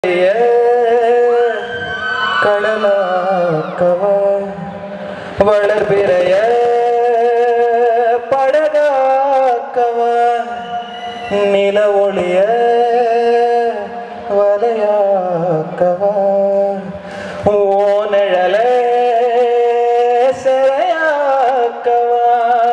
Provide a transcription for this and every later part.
கடலாக்கவா வளர்பிறைய படகாக்கவா நில ஒளிய வலையாக்கவா ஓ நிழல சிறையாக்கவா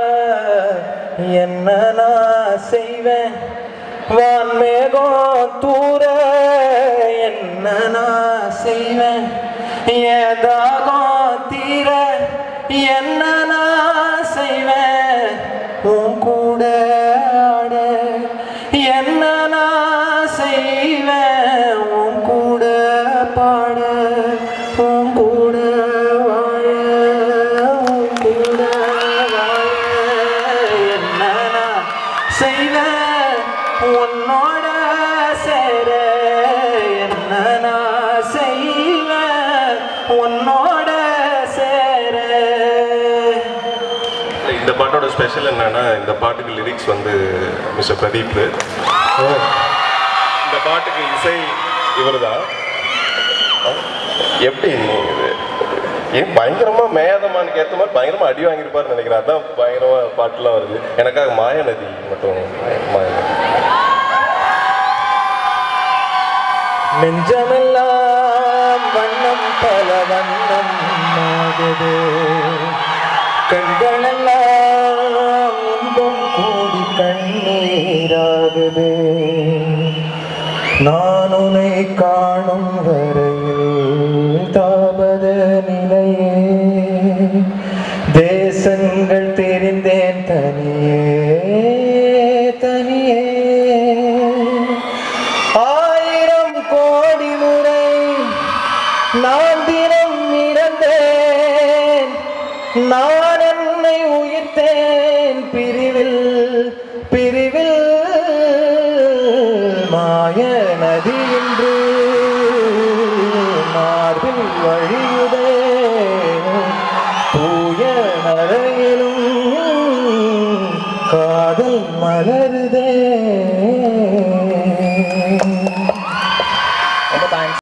என்ன நான் செய்வேன் வான்மேகம் தூர என்ன நான் செய்வேன் ஏதாகம் தீர என்ன நான் செய்வேன் உன் கூட ஆட என்ன நான் செய்வேன் உன் கூட பாட உன் கூட வாழ உன் கூட வாழ என்ன நான் செய்வேன் உன்னோட சேர என்ன நான் செய்வேன் உன்னோட சேர இந்த பாட்டோட ஸ்பெஷல் என்னன்னா இந்த பாட்டுக்கு லிரிக்ஸ் வந்து மிஸ்டர் பிரதீப் இந்த பாட்டுக்கு இசை இவர்தான் எப்படி இது ஏன் பயங்கரமா மேதமானுக்கு ஏற்ற மாதிரி பயங்கரமா அடி வாங்கியிருப்பாருன்னு நினைக்கிறேன் அதான் பயங்கரமா பாட்டுலாம் வருது எனக்காக மாயநதி மட்டும் மாயநதி நெஞ்சமெல்லாம் வண்ணம் பல வண்ணம் ஆகுது கண்களெல்லாம் இன்பம் கூடி கண்ணீராகுது நான் உன்னை காணும் வரையில் தாபத நிலையே தேசங்கள் தெரிந்தேன் தனியே தனியே ஆயிரம் கோடி முறை நான் தினம் இறந்தேன் நான் என்னை உயிர்த்தேன் பிரிவில் பிரிவில் மாய நதி என்று மார்பில் வழியுதே தூய நரையிலும் காதல் மலருதே